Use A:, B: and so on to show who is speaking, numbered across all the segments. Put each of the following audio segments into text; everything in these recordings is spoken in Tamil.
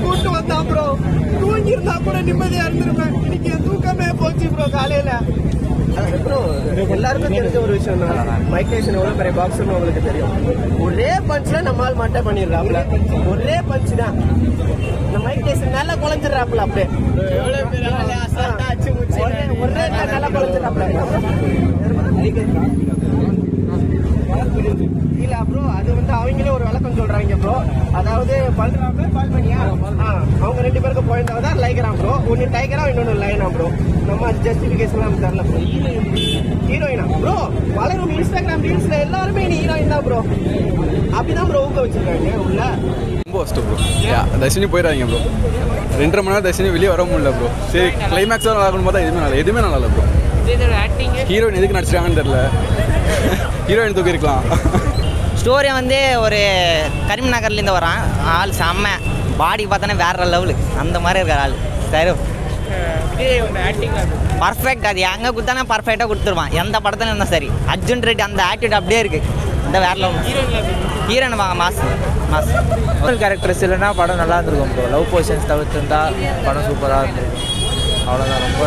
A: கூட்டு வந்தான் ப்ரோ தூங்கி இருந்தா கூட நிம்மதியா இருந்திருப்பேன் இன்னைக்கு என் தூக்கமே போச்சு ப்ரோ காலையில ப்ரோ எல்லாருக்கும் தெரிஞ்ச ஒரு விஷயம் தான் மைக் டைசன் எவ்வளவு பெரிய பாக்ஸ்னு உங்களுக்கு தெரியும் ஒரே பஞ்ச்ல நம்மால் மட்டை பண்ணிடுறாப்ல ஒரே பஞ்ச் தான் இந்த மைக் டைசன் நல்லா குழஞ்சிடுறாப்ல அப்படியே ஒரே ஒரே நல்லா குழஞ்சிடுறாப்ல இல்ல ப்ரோ அது வந்து அவங்களே ஒரு விளக்கம் சொல்றாங்க ப்ரோ அதாவது பல்ராம பால்மணியா ஆ, அவங்க ரெண்டு பேருக்கு போயிருந்தா தான் லைக்கிறான் ப்ரோ ஒன்னு டைகரா இன்னொன்னு லைனா ப்ரோ நம்ம அது ஜஸ்டிபிகேஷன் நமக்கு தெரியல ப்ரோ ஹீரோயினா ப்ரோ வளரும் இன்ஸ்டாகிராம் ரீல்ஸ்ல எல்லாருமே நீ ஹீரோயின் தான் ப்ரோ அப்படிதான் ப்ரோ ஊக்க வச்சிருக்காங்க உள்ள
B: ரொம்ப கஷ்டம் ப்ரோ தர்ஷினி போயிடாதீங்க ப்ரோ ரெண்டரை மணி நேரம் தர்ஷினி வெளியே வர முடியல ப்ரோ சரி கிளைமேக்ஸாக நல்லா இருக்கணும் பார்த்தா எதுவுமே நல்லா எதுவுமே நல்லா இல்லை ப்ரோ ஹீரோயின் எதுக்கு நடிச்சிருக்காங்கன்னு தெரில ஹீரோயின் தூக்கி இருக்கலாம்
C: ஸ்டோரி வந்து ஒரு கரீம்நகர்லேருந்து வரான் ஆள் செம்ம பாடி பார்த்தோன்னா வேற லெவலு அந்த மாதிரி இருக்கிற ஆள் சரி பர்ஃபெக்ட் அது எங்கே கொடுத்தானே பர்ஃபெக்டாக கொடுத்துருவான் எந்த படத்துல இருந்தால் சரி அர்ஜுன் ரெட்டி அந்த ஆட்டிடியூட் அப்படியே இருக்குது இந்த வேற லெவல் ஹீரோயின் வாங்க மாஸ் மாஸ்
D: கேரக்டர்ஸ் இல்லைன்னா படம் நல்லா இருந்திருக்கும் ப்ரோ லவ் போர்ஷன்ஸ் தவிர்த்துருந்தா படம் சூப்பராக இருந்திருக்கும் அவ்வளோதான் ரொம்ப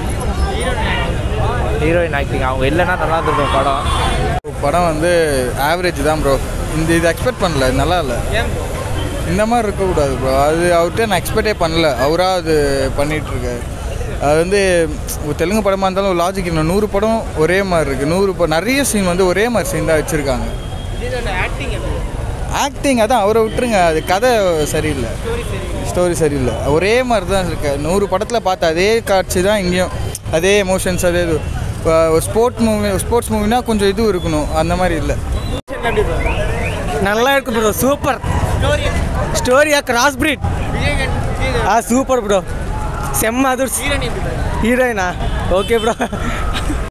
D: ஹீரோயின் ஆக்டிங் அவங்க இல்லைன்னா நல்லா இருந்திருக்கும் படம்
E: படம் வந்து ஆவரேஜ் தான் ப்ரோ இந்த இது எக்ஸ்பெக்ட் பண்ணல நல்லா இல்லை இந்த மாதிரி இருக்கக்கூடாது ப்ரோ அது அவர்கிட்ட நான் எக்ஸ்பெக்டே பண்ணல அவராக அது பண்ணிட்டு இருக்காரு அது வந்து ஒரு தெலுங்கு படமாக இருந்தாலும் ஒரு லாஜிக் இன்னும் நூறு படம் ஒரே மாதிரி இருக்குது நூறு படம் நிறைய சீன் வந்து ஒரே மாதிரி சீன் தான் வச்சுருக்காங்க ஆக்டிங் அதான் அவரை விட்டுருங்க அது கதை சரியில்லை ஸ்டோரி சரியில்லை ஒரே மாதிரி தான் இருக்கு நூறு படத்தில் பார்த்த அதே காட்சி தான் இங்கேயும் அதே எமோஷன்ஸ் அதே இது இப்போ ஒரு ஸ்போர்ட் மூவி ஸ்போர்ட்ஸ் மூவினா கொஞ்சம் இது இருக்கணும் அந்த மாதிரி இல்லை
D: நல்லா இருக்கு ப்ரோ சூப்பர் ஸ்டோரியா கிராஸ் பிரீட் ஆ சூப்பர் ப்ரோ செம்ம அது ஹீரோயினா ஓகே ப்ரோ